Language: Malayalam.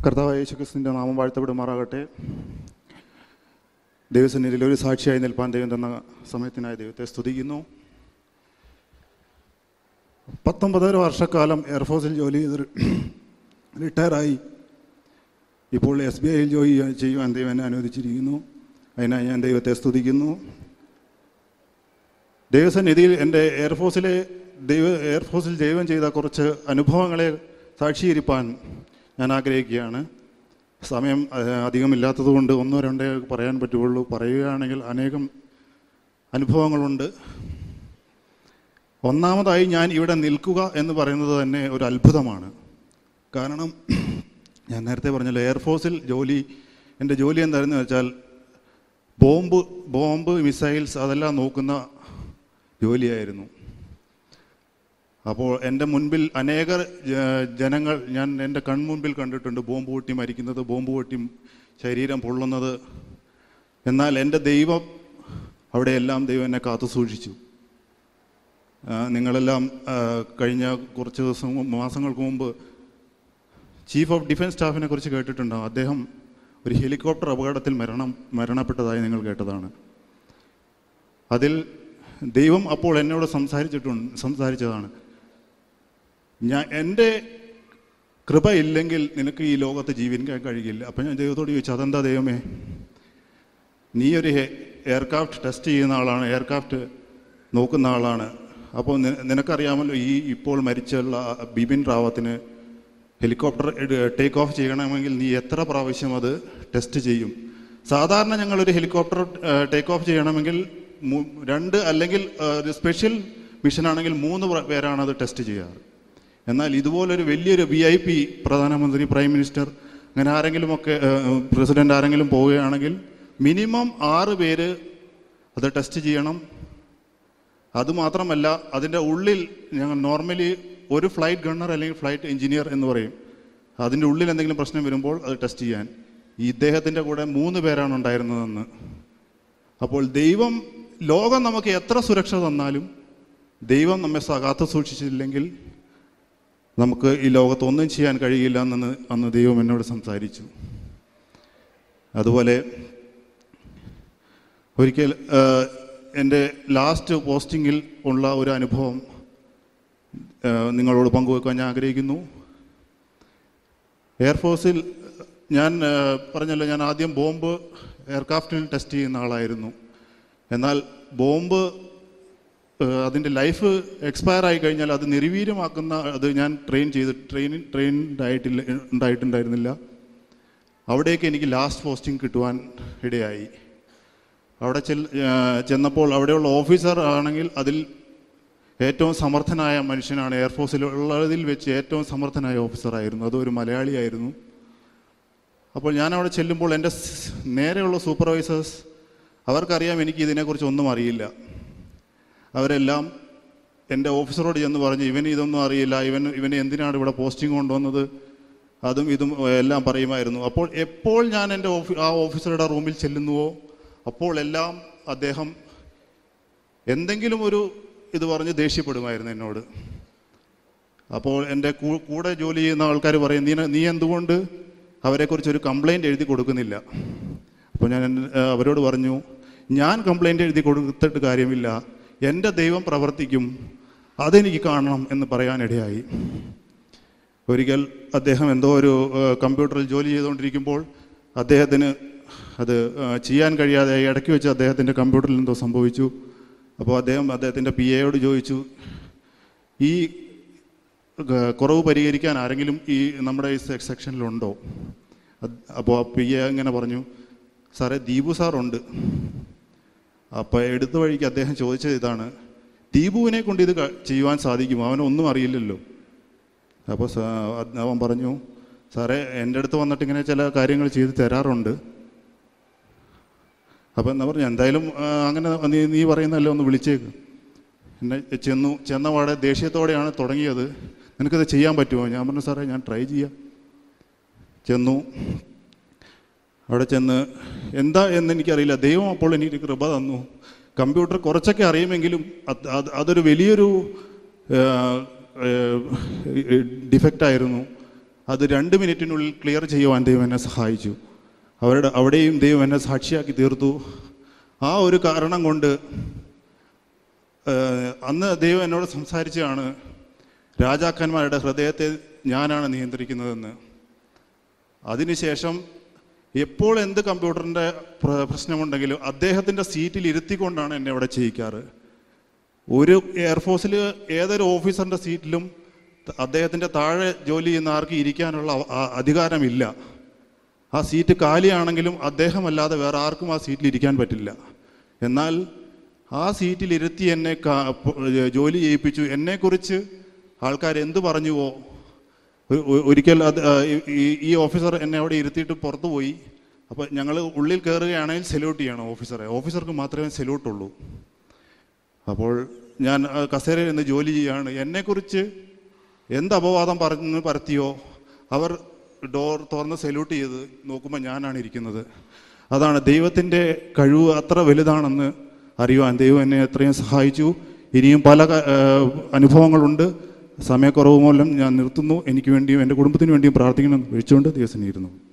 കർത്താവ് യേശുക്രിസ്തുവിൻ്റെ നാമം വാഴ്ത്തപ്പെടുമാറാകട്ടെ ദൈവസന്നിധിയിൽ ഒരു സാക്ഷിയായി നിൽപ്പാൻ ദൈവം തന്ന സമയത്തിനായി ദൈവത്തെ സ്തുതിക്കുന്നു പത്തൊമ്പതര വർഷക്കാലം എയർഫോഴ്സിൽ ജോലി ചെയ്ത് റിട്ടയറായി ഇപ്പോൾ എസ് ബി ഐയിൽ ജോലി ചെയ്യുവാൻ ദൈവം എന്നെ അനുവദിച്ചിരിക്കുന്നു അതിനായി ഞാൻ ദൈവത്തെ സ്തുതിക്കുന്നു ദൈവസന്നിധിയിൽ എൻ്റെ എയർഫോഴ്സിലെ ദൈവ എയർഫോഴ്സിൽ ദൈവം ചെയ്ത കുറച്ച് അനുഭവങ്ങളെ സാക്ഷീകരിപ്പാൻ ഞാൻ ആഗ്രഹിക്കുകയാണ് സമയം അഹ്, അധികമില്ലാത്തതുകൊണ്ട് ഒന്നോ രണ്ടേ പറയാൻ പറ്റുള്ളൂ പറയുകയാണെങ്കിൽ അനേകം അനുഭവങ്ങളുണ്ട് ഒന്നാമതായി ഞാൻ ഇവിടെ നിൽക്കുക എന്ന് പറയുന്നത് തന്നെ ഒരു അത്ഭുതമാണ് കാരണം ഞാൻ നേരത്തെ പറഞ്ഞല്ലോ എയർഫോഴ്സിൽ ജോലി എൻ്റെ ജോലി എന്തായിരുന്നു വെച്ചാൽ ബോംബ് ബോംബ് മിസൈൽസ് അതെല്ലാം നോക്കുന്ന ജോലിയായിരുന്നു അപ്പോൾ എൻ്റെ മുൻപിൽ അനേക ജ- ജനങ്ങൾ ഞാൻ എൻ്റെ കൺമുൻപിൽ കണ്ടിട്ടുണ്ട് ബോംബ് പൊട്ടി മരിക്കുന്നത് ബോംബ് പൊട്ടി ശരീരം പൊള്ളുന്നത് എന്നാൽ എൻ്റെ ദൈവം അവിടെയെല്ലാം ദൈവം എന്നെ കാത്തു സൂക്ഷിച്ചു ആ, നിങ്ങളെല്ലാം ആ, കഴിഞ്ഞ കുറച്ച് ദിവസം മുമ്പ് മാസങ്ങൾക്ക് മുമ്പ് ചീഫ് ഓഫ് ഡിഫൻസ് സ്റ്റാഫിനെ കുറിച്ച് കേട്ടിട്ടുണ്ടാവും അദ്ദേഹം ഒരു ഹെലികോപ്റ്റർ അപകടത്തിൽ മരണം മരണപ്പെട്ടതായി നിങ്ങൾ കേട്ടതാണ് അതിൽ ദൈവം അപ്പോൾ എന്നോട് സംസാരിച്ചിട്ടുണ്ട് സംസാരിച്ചതാണ് ഞാൻ എൻ്റെ കൃപ ഇല്ലെങ്കിൽ നിനക്ക് ഈ ലോകത്ത് ജീവിക്കാൻ കഴിയില്ല അപ്പം ഞാൻ ദൈവത്തോട് ചോദിച്ചു അതെന്താ ദൈവമേ നീ ഒരു എയർക്രാഫ്റ്റ് ടെസ്റ്റ് ചെയ്യുന്ന ആളാണ് എയർക്രാഫ്റ്റ് നോക്കുന്ന ആളാണ് അപ്പോൾ നി- നിനക്കറിയാമല്ലോ ഈ ഇപ്പോൾ മരിച്ചുള്ള ബിപിൻ റാവത്തിന് ഹെലികോപ്റ്റർ ടേക്ക് ഓഫ് ചെയ്യണമെങ്കിൽ നീ എത്ര പ്രാവശ്യം അത് ടെസ്റ്റ് ചെയ്യും സാധാരണ ഞങ്ങളൊരു ഹെലികോപ്റ്റർ ടേക്ക് ഓഫ് ചെയ്യണമെങ്കിൽ മു- രണ്ട് അല്ലെങ്കിൽ ആ, ഒരു സ്പെഷ്യൽ മിഷനാണെങ്കിൽ മൂന്ന് പ്ര- പേരാണ് അത് ടെസ്റ്റ് ചെയ്യാറ് എന്നാൽ ഇതുപോലൊരു വലിയൊരു വി ഐ പി പ്രധാനമന്ത്രി പ്രൈം മിനിസ്റ്റർ അങ്ങനെ ആരെങ്കിലുമൊക്കെ പ്രസിഡന്റ് ആരെങ്കിലും പോവുകയാണെങ്കിൽ മിനിമം ആറ് പേര് അത് ടെസ്റ്റ് ചെയ്യണം അതുമാത്രമല്ല അതിൻ്റെ ഉള്ളിൽ ഞങ്ങൾ നോർമലി ഒരു ഫ്ലൈറ്റ് ഗണ്ണർ അല്ലെങ്കിൽ ഫ്ലൈറ്റ് എഞ്ചിനീയർ എന്ന് പറയും അതിൻ്റെ ഉള്ളിൽ എന്തെങ്കിലും പ്രശ്നം വരുമ്പോൾ അത് ടെസ്റ്റ് ചെയ്യാൻ ഈ ഇദ്ദേഹത്തിൻ്റെ കൂടെ മൂന്ന് പേരാണ് ഉണ്ടായിരുന്നതെന്ന് അപ്പോൾ ദൈവം ലോകം നമുക്ക് എത്ര സുരക്ഷ തന്നാലും ദൈവം നമ്മെ കാത്തു സൂക്ഷിച്ചില്ലെങ്കിൽ നമുക്ക് ഈ ലോകത്ത് ഒന്നും ചെയ്യാൻ കഴിയില്ല എന്ന് അന്ന് ദൈവം എന്നോട് സംസാരിച്ചു അതുപോലെ ഒരിക്കൽ ആ, എൻ്റെ ലാസ്റ്റ് പോസ്റ്റിങ്ങിൽ ഉള്ള ഒരു അനുഭവം ആ, നിങ്ങളോട് പങ്കുവെക്കാൻ ഞാൻ ആഗ്രഹിക്കുന്നു എയർഫോഴ്സിൽ ഞാൻ ആ, പറഞ്ഞല്ലോ ഞാൻ ആദ്യം ബോംബ് എയർക്രാഫ്റ്റിൽ ടെസ്റ്റ് ചെയ്യുന്ന ആളായിരുന്നു എന്നാൽ ബോംബ് ഏഹ് അതിൻ്റെ ലൈഫ് എക്സ്പയർ ആയി കഴിഞ്ഞാൽ അത് നിർവീര്യമാക്കുന്ന അത് ഞാൻ ട്രെയിൻ ചെയ്ത് ട്രെയിൻ ട്രെയിൻഡ് ആയിട്ടില്ല ഉണ്ടായിട്ടുണ്ടായിരുന്നില്ല അവിടേക്ക് എനിക്ക് ലാസ്റ്റ് പോസ്റ്റിംഗ് കിട്ടുവാൻ ഇടയായി അവിടെ ചെൽ ഏഹ് ചെന്നപ്പോൾ അവിടെയുള്ള ഓഫീസർ ആണെങ്കിൽ അതിൽ ഏറ്റവും സമർത്ഥനായ മനുഷ്യനാണ് എയർഫോഴ്സിൽ ഉള്ളതിൽ വെച്ച് ഏറ്റവും സമർത്ഥനായ ഓഫീസറായിരുന്നു അതൊരു മലയാളിയായിരുന്നു അപ്പോൾ ഞാൻ അവിടെ ചെല്ലുമ്പോൾ എൻ്റെ സ് നേരെയുള്ള സൂപ്പർവൈസേഴ്സ് അവർക്കറിയാം എനിക്ക് ഇതിനെക്കുറിച്ച് ഒന്നും അറിയില്ല അവരെല്ലാം എൻ്റെ ഓഫീസറോട് ചെന്ന് പറഞ്ഞു ഇവന് ഇതൊന്നും അറിയില്ല ഇവൻ ഇവന് എന്തിനാണ് ഇവിടെ പോസ്റ്റിംഗ് കൊണ്ടുവന്നത് അതും ഇതും എല്ലാം പറയുമായിരുന്നു അപ്പോൾ എപ്പോൾ ഞാൻ എൻ്റെ ഓഫീ ആ ഓഫീസറുടെ റൂമിൽ ചെല്ലുന്നുവോ അപ്പോൾ എല്ലാം അദ്ദേഹം എന്തെങ്കിലും ഒരു ഇത് പറഞ്ഞ് ദേഷ്യപ്പെടുമായിരുന്നു എന്നോട് അപ്പോൾ എൻ്റെ കൂ- കൂടെ ജോലി ചെയ്യുന്ന ആൾക്കാർ പറയും നീ നീ എന്തുകൊണ്ട് അവരെക്കുറിച്ച് ഒരു കംപ്ലൈൻറ്റ് എഴുതി കൊടുക്കുന്നില്ല അപ്പോൾ ഞാൻ എൻ- ഏ, അവരോട് പറഞ്ഞു ഞാൻ കംപ്ലൈൻറ്റ് എഴുതി കൊടുത്തിട്ട് കാര്യമില്ല എൻ്റെ ദൈവം പ്രവർത്തിക്കും അതെനിക്ക് കാണണം എന്ന് പറയാനിടയായി ഒരിക്കൽ അദ്ദേഹം എന്തോ ഒരു ഏ, കമ്പ്യൂട്ടറിൽ ജോലി ചെയ്തുകൊണ്ടിരിക്കുമ്പോൾ അദ്ദേഹത്തിന് അത് ഏ, ചെയ്യാൻ കഴിയാതെ ഇടയ്ക്ക് വെച്ച് അദ്ദേഹത്തിൻ്റെ കമ്പ്യൂട്ടറിൽ എന്തോ സംഭവിച്ചു അപ്പോൾ അദ്ദേഹം അദ്ദേഹത്തിൻ്റെ പി എയോട് ചോദിച്ചു ഈ ഗ- കുറവ് പരിഹരിക്കാൻ ആരെങ്കിലും ഈ നമ്മുടെ ഈ സെ- സെക്ഷനിലുണ്ടോ അത് അപ്പോൾ പി എ ഇങ്ങനെ പറഞ്ഞു സാറേ ദീപു സാറുണ്ട് അപ്പോൾ എടുത്ത വഴിക്ക് അദ്ദേഹം ചോദിച്ചത് ഇതാണ് ദീപുവിനെ കൊണ്ട് ഇത് ക- ചെയ്യുവാൻ സാധിക്കുമോ അവനൊന്നും അറിയില്ലല്ലോ അപ്പോൾ സാ- അത് അവൻ പറഞ്ഞു സാറേ എൻ്റെ അടുത്ത് വന്നിട്ട് ഇങ്ങനെ ചില കാര്യങ്ങൾ ചെയ്ത് തരാറുണ്ട് അപ്പം എന്നാ പറഞ്ഞു എന്തായാലും ആ, അങ്ങനെ നീ നീ പറയുന്നതല്ലേ ഒന്ന് വിളിച്ചേക്ക് എന്നെ ചെന്നു ചെന്ന പാടെ ദേഷ്യത്തോടെയാണ് തുടങ്ങിയത് നിനക്കത് ചെയ്യാൻ പറ്റുമോ ഞാൻ പറഞ്ഞു സാറേ ഞാൻ ട്രൈ ചെയ്യാം ചെന്നു അവിടെ ചെന്ന് എന്താ എന്ന് എനിക്കറിയില്ല ദൈവം അപ്പോൾ എനിക്ക് കൃപ തന്നു കമ്പ്യൂട്ടർ കുറച്ചൊക്കെ അറിയുമെങ്കിലും അത് അത് അതൊരു വലിയൊരു ഡിഫക്റ്റ് ആയിരുന്നു അത് രണ്ട് മിനിറ്റിനുള്ളിൽ ക്ലിയർ ചെയ്യുവാൻ ദൈവം എന്നെ സഹായിച്ചു അവരുടെ അവിടെയും ദൈവം എന്നെ സാക്ഷിയാക്കി തീർത്തു ആ ഒരു കാരണം കൊണ്ട് ഏഹ്, അന്ന് ദൈവം എന്നോട് സംസാരിച്ചതാണ് രാജാക്കന്മാരുടെ ഹൃദയത്തെ ഞാനാണ് നിയന്ത്രിക്കുന്നതെന്ന് അതിനുശേഷം എപ്പോൾ എന്ത് കമ്പ്യൂട്ടറിൻ്റെ പ്ര- പ്രശ്നമുണ്ടെങ്കിലും അദ്ദേഹത്തിൻ്റെ സീറ്റിൽ ഇരുത്തിക്കൊണ്ടാണ് എന്നെ അവിടെ ചെയ്യിക്കാറ് ഒരു എയർഫോഴ്സിൽ ഏതൊരു ഓഫീസറിൻ്റെ സീറ്റിലും ത- അദ്ദേഹത്തിൻ്റെ താഴെ ജോലി ചെയ്യുന്ന ആർക്ക് ഇരിക്കാനുള്ള അവ- ആ- അധികാരമില്ല ആ സീറ്റ് കാലിയാണെങ്കിലും അദ്ദേഹമല്ലാതെ വേറെ ആർക്കും ആ സീറ്റിൽ ഇരിക്കാൻ പറ്റില്ല എന്നാൽ ആ സീറ്റിൽ ഇരുത്തി എന്നെ കാ- പ- ജോലി ചെയ്യിപ്പിച്ചു എന്നെക്കുറിച്ച് ആൾക്കാർ എന്ത് പറഞ്ഞുവോ ഒരു- ഒ- ഒരിക്കൽ അത് ആ, ഈ- ഈ- ഈ ഓഫീസർ എന്നെ അവിടെ ഇരുത്തിയിട്ട് പുറത്തു പോയി അപ്പോൾ ഞങ്ങൾ ഉള്ളിൽ കയറുകയാണെങ്കിൽ സെല്യൂട്ട് ചെയ്യണം ഓഫീസറെ ഓഫീസർക്ക് മാത്രമേ സെല്യൂട്ടുള്ളൂ അപ്പോൾ ഞാൻ ആ, കസേരയിൽ നിന്ന് ജോലി ചെയ്യുകയാണ് എന്നെക്കുറിച്ച് എന്ത് അപവാദം പറഞ്ഞ് പരത്തിയോ അവർ ഡോർ തുറന്ന് സെല്യൂട്ട് ചെയ്ത് നോക്കുമ്പോൾ ഞാനാണ് ഇരിക്കുന്നത് അതാണ് ദൈവത്തിൻ്റെ കഴിവ് അത്ര വലുതാണെന്ന് അറിയുവാൻ ദൈവം എന്നെ എത്രയും സഹായിച്ചു ഇനിയും പല ക- ആ, അനുഭവങ്ങളുണ്ട് സമയക്കുറവ് മൂലം ഞാൻ നിർത്തുന്നു എനിക്ക് വേണ്ടിയും എൻ്റെ കുടുംബത്തിന് വേണ്ടിയും പ്രാർത്ഥിക്കണം വിളിച്ചുകൊണ്ട് ദിവസം ഇരുന്നു